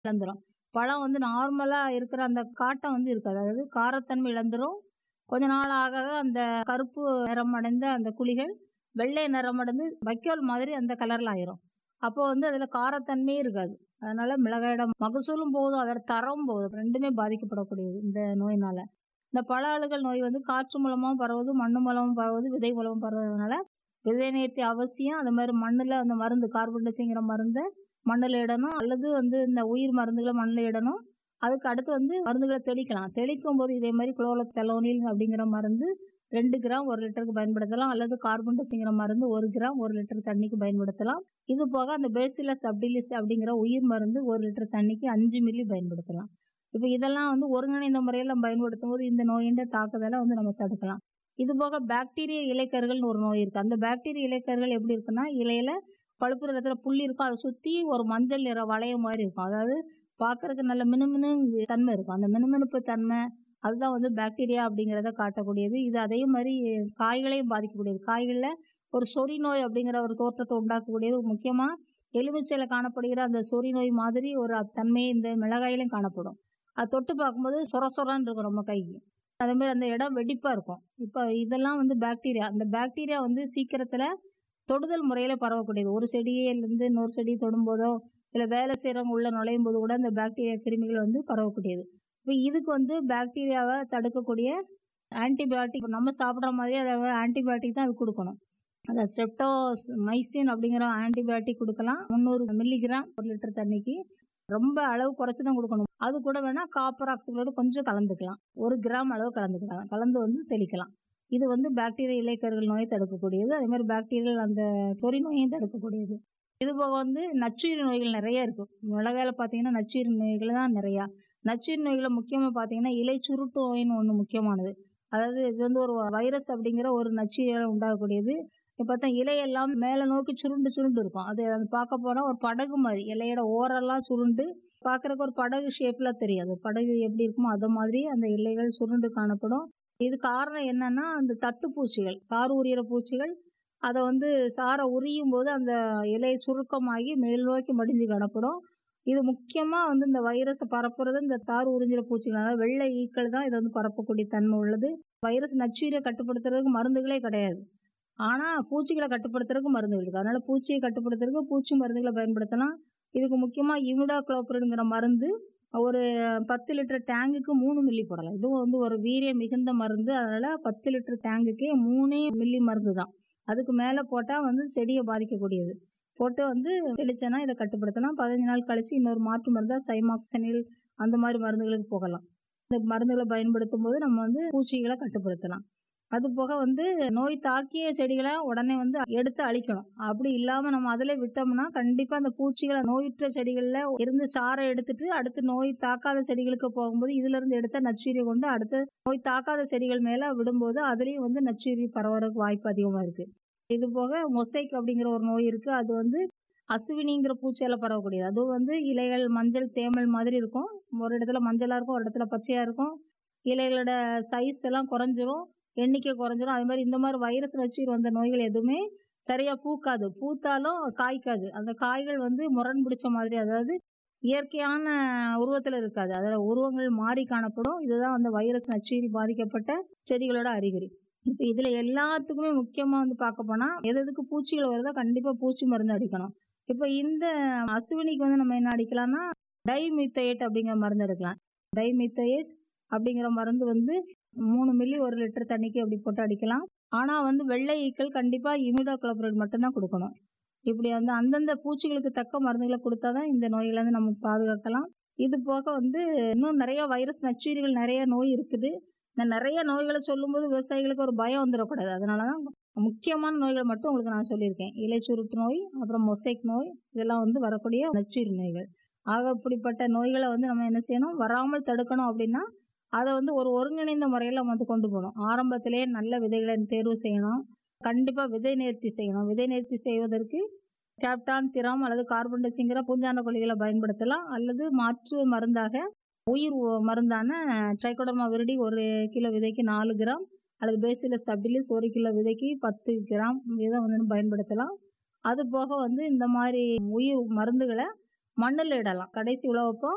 இழந்துரும். பழம் வந்து நார்மலா இருக்கிற அந்த காட்டம் வந்து இருக்காது. அதாவது காரத்தன்மை இழந்துரும். கொஞ்ச நாள் ஆக ஆக அந்த கருப்பு நிறம் அடைந்த அந்த குழிகள் வெள்ளை நிறமடைந்து வைக்கோல் மாதிரி அந்த கலர்ல ஆயிரும். அப்போ வந்து அதில காரத்தன்மையே இருக்காது. அதனால மிளகாயோட மகசூலும் போகுது, அதோட தரமும் போகுது. 2மே பாதிக்கப்படக்கூடியது இந்த நோயினால. இந்த பழ அழுகல் நோய் வந்து காற்று மூலமாவும் பரவுது, மண்ணு மூலமும் பரவுது, விதை மூலமும் பரவுறதுனால விதை நேர்த்தி அவசியம். அது மாரி மண்ணுல அந்த மருந்து கார்பன் டை மருந்த மண்ணுல இடணும். அல்லது வந்து இந்த உயிர் மருந்துகள மண்ணுல இடணும். அதுக்கு அடுத்து வந்து மருந்துகள தெளிக்கலாம். தெளிக்கும்போது இதே மாரி குளோரோதலோனில் அப்படிங்கிற மருந்து 2 கிராம் 1 லிட்டருக்கு பயன்படுத்தலாம். அல்லது கார்பன் டை மருந்து 1 கிராம் 1 லிட்டர் தண்ணிக்கு பயன்படுத்தலாம். இது போக அந்த பேசிலஸ் சப்டிலிஸ் அப்படிங்கிற உயிர் மருந்து 1 லிட்டர் தண்ணிக்கு 5 மில்லி பயன்படுத்தலாம். இப்ப இதெல்லாம் வந்து ஒருங்கிணைந்த முறையில நம்ம பயன்படுத்தும்போது இந்த நோயின் தாக்குதல வந்து நம்ம தடுக்கலாம். இது போக பாக்டீரிய இலைக்கருகள்னு ஒரு நோய் இருக்கு. அந்த பாக்டீரிய இலைக்கருகள் எப்படி இருக்குன்னா, இலையில பழுப்பு நிறத்தில புள்ளி இருக்கும். அத சுத்தி ஒரு மஞ்சள் நிற வளையம் மாரி இருக்கும். அதாவது பார்க்கறக்கு நல்ல மினுமினுங்கு தன்மை இருக்கும். அந்த மினுமினுப்பு தன்மை அதுதான் வந்து பாக்டீரியா அப்படிங்கிறத காட்டக்கூடியது. இது அதே மாரி காய்களையும் பாதிக்கக்கூடியது. காய்கள்ல ஒரு சொறி நோய் அப்படிங்கிற ஒரு தோற்றத்த உண்டாக்கக்கூடியது. முக்கியமா எலுமிச்சையில காணப்படுகிற அந்த சொறி நோய் மாதிரி ஒரு தன்மை இந்த மிளகாயிலும் காணப்படும். அத தொட்டு பார்க்கும்போது சொர சொரன்னு இருக்கும் நம்ம கைக்கு. அதே மாரி அந்த இடம் வெடிப்பா இருக்கும். இப்ப இதெல்லாம் வந்து பாக்டீரியா. அந்த பாக்டீரியா வந்து சீக்கிரத்தில தொடுதல் முறையில பரவக்கூடியது. ஒரு செடியிலிருந்து இன்னொரு செடிய தொடும்போதோ, இல்ல வேலை செய்றவங்க உள்ள நுழையும்போது கூட இந்த பாக்டீரியா கிருமிகள் வந்து பரவக்கூடியது. இப்ப இதுக்கு வந்து பாக்டீரியாவ தடுக்கக்கூடிய ஆன்டிபயோட்டிக் நம்ம சாப்பிடுற மாதிரியே அத ஆன்டிபயோட்டிக் தான் அதுக்கு குடுக்கணும். அத ஸ்ட்ரெப்டோமைசின் அப்படிங்கிற ஆன்டிபயோட்டிக் குடுக்கலாம். 300 மில்லிகிராம் 1 லிட்டர் தண்ணிக்கு. ரொம்ப அளவு குறைச்சு தான் குடுக்கணும். அது கூட வேணா காப்பர் ஆக்சைக்ளோரைடு கொஞ்சம் கலந்துக்கலாம். 1 கிராம் அளவு கலந்துக்கலாம். கலந்து வந்து தெளிக்கலாம். இது வந்து பாக்டீரிய இலைக்கருகள் நோய தடுக்கக்கூடியது. அதே மாரி பாக்டீரியல் அந்த சொறி நோயையும் தடுக்கக்கூடியது. இது போக வந்து நச்சுயிரி நோய்கள் நெறைய இருக்கு. மிளகாயில பார்த்தீங்கன்னா, நச்சுயிரி நோய்கள் தான் நெறையா. நச்சுயிரி நோய்கள முக்கியமா பார்த்தீங்கன்னா, இலை சுருட்டு நோயின்னு ஒண்ணு முக்கியமானது. அதாவது இது வந்து ஒரு வைரஸ் அப்படிங்கிற ஒரு நச்சுயிரியால உண்டாகக்கூடியது. இப்ப பார்த்தா இலையெல்லாம் மேல நோக்கி சுருண்டு சுருண்டு இருக்கும். அது அது பார்க்க போனா ஒரு படகு மாரி. இலையோட ஓரெல்லாம் சுருண்டு பார்க்கறக்கு ஒரு படகு ஷேப்ல தெரியும். அது படகு எப்படி இருக்குமோ அது மாதிரி அந்த இலைகள் சுருண்டு காணப்படும். இது காரணம் என்னன்னா, அந்த தத்து பூச்சிகள், சாறு உரியிற பூச்சிகள் அத வந்து சார உரியும்போது அந்த இலை சுருக்கமாகி மேல் நோக்கி மடிஞ்சு காணப்படும். இது முக்கியமா வந்து இந்த வைரஸ பரப்புறது இந்த சாறு உறிஞ்சுற பூச்சிகள். அதாவது வெள்ளை ஈக்கள் தான் இத வந்து பரப்பக்கூடிய தன்மை உள்ளது. வைரஸ் நச்சுயிரிய கட்டுப்படுத்துறதுக்கு மருந்துகளே கிடையாது. ஆனா பூச்சிகள கட்டுப்படுத்துறதுக்கு மருந்துகள் இருக்கு. அதனால பூச்சிய கட்டுப்படுத்துறதுக்கு பூச்சி மருந்துகள பயன்படுத்தலாம். இதுக்கு முக்கியமா இமிடாகுளோபிரிட்ங்கிற மருந்து ஒரு 10 லிட்டர் டேங்குக்கு 3 மில்லி போடலாம். இதுவும் வந்து ஒரு வீரியம் மிகுந்த மருந்து. அதனால 10 லிட்டர் டேங்குக்கே 3 மில்லி மருந்து தான். அதுக்கு மேல போட்டா வந்து செடிய பாதிக்கக்கூடியது. போட்டு வந்து தெளிச்சோன்னா இத கட்டுப்படுத்தலாம். 15 நாள் கழிச்சு இன்னொரு மாற்று மருந்தா சைமாக்சினில் அந்த மாரி மருந்துகளுக்கு போகலாம். இந்த மருந்துகள பயன்படுத்தும்போது நம்ம வந்து பூச்சிகள கட்டுப்படுத்தலாம். அது போக வந்து நோய் தாக்கிய செடிகள உடனே வந்து எடுத்து அழிக்கணும். அப்படி இல்லாம நம்ம அதிலே விட்டோம்னா, கண்டிப்பா அந்த பூச்சிகள நோயுற்ற செடிகள்ல இருந்து சார எடுத்துட்டு அடுத்து நோய் தாக்காத செடிகளுக்கு போகும்போது, இதிலிருந்து எடுத்த நச்சுயிரிய கொண்டு அடுத்த நோய் தாக்காத செடிகள் மேல விடும்போது, அதிலேயும் வந்து நச்சுயிரி பரவறதுக்கு வாய்ப்பு அதிகமா இருக்கு. இது போக மொசைக் அப்படிங்கிற ஒரு நோய் இருக்கு. அது வந்து அசுவினிங்கிற பூச்சியால பரவக்கூடியது. அதுவும் வந்து இலைகள் மஞ்சள் தேமல் மாதிரி இருக்கும். ஒரு இடத்துல மஞ்சளா இருக்கும், ஒரு இடத்துல பச்சையா இருக்கும். இலைகளோட சைஸ் எல்லாம் குறைஞ்சிரும். எண்ணிக்கை குறைஞ்சிரும். அதே மாரி இந்த மாரி வைரஸ் நச்சுயிரி வந்த நோய்கள் எதுவுமே சரியா பூக்காது. பூத்தாலும் காய்க்காது. அந்த காய்கள் வந்து முரண் பிடிச்ச மாதிரி அதாவது இயற்கையான உருவத்தில இருக்காது. அதில உருவங்கள் மாறி காணப்படும். இதுதான் அந்த வைரஸ் நச்சுயிரி பாதிக்கப்பட்ட செடிகளோட அறிகுறி. இப்ப இதில எல்லாத்துக்குமே முக்கியமா வந்து பார்க்க போனா, எது எதுக்கு பூச்சிகள் வருதோ கண்டிப்பா பூச்சி மருந்து அடிக்கணும். இப்ப இந்த அசுவினிக்கு வந்து நம்ம என்ன அடிக்கலாம்னா, டைமித்தோயேட் அப்படிங்கிற மருந்து எடுக்கலாம். டைமித்தோயேட் அப்படிங்கிற மருந்து வந்து 3 மில்லி 1 லிட்டர் தண்ணிக்கு அப்படி போட்டு அடிக்கலாம். ஆனா வந்து வெள்ளை ஈக்கள் கண்டிப்பா இமிடாகுளோபிரிட் மட்டும் தான் குடுக்கணும். இப்படி வந்து அந்தந்த பூச்சிகளுக்கு தக்க மருந்துகள குடுத்தா தான் இந்த நோயிலருந்து நம்ம பாதுகாக்கலாம். இது போக வந்து இன்னும் நெறைய வைரஸ் நச்சுயிரிகள் நெறைய நோய் இருக்குது. இந்த நெறைய நோய்கள சொல்லும்போது விவசாயிகளுக்கு ஒரு பயம் வந்துரக்கூடாது. அதனால தான் முக்கியமான நோய்கள மட்டும் உங்களுக்கு நான் சொல்லியிருக்கேன். இலை சுருட்டு நோய், அப்புறம் மொசைக் நோய் இதெல்லாம் வந்து வரக்கூடிய நச்சுயிரி நோய்கள். ஆக இப்படிப்பட்ட நோய்கள வந்து நம்ம என்ன செய்யணும், வராமல் தடுக்கணும் அப்படின்னா, அத வந்து ஒரு ஒருங்கிணைந்த முறையில நம்ம வந்து கொண்டு போணும். ஆரம்பத்திலேயே நல்ல விதைகள தேர்வு செய்யணும். கண்டிப்பா விதை நேர்த்தி செய்யணும். விதை நேர்த்தி செய்வதற்கு கேப்டான், திரம் அல்லது கார்பன் டை பூஞ்சான கொல்லிகள பயன்படுத்தலாம். அல்லது மாற்று மருந்தாக உயிர் மருந்தான ட்ரைகோடர்மா விரிடி 1 கிலோ விதைக்கு 4 கிராம் அல்லது பேசிலஸ் சப்டிலிஸ் 1 கிலோ விதைக்கு 10 கிராம் வீதம் வந்து பயன்படுத்தலாம். அது போக வந்து இந்த மாரி உயிர் மருந்துகள மண்ணுல இடலாம். கடைசி உழவப்போ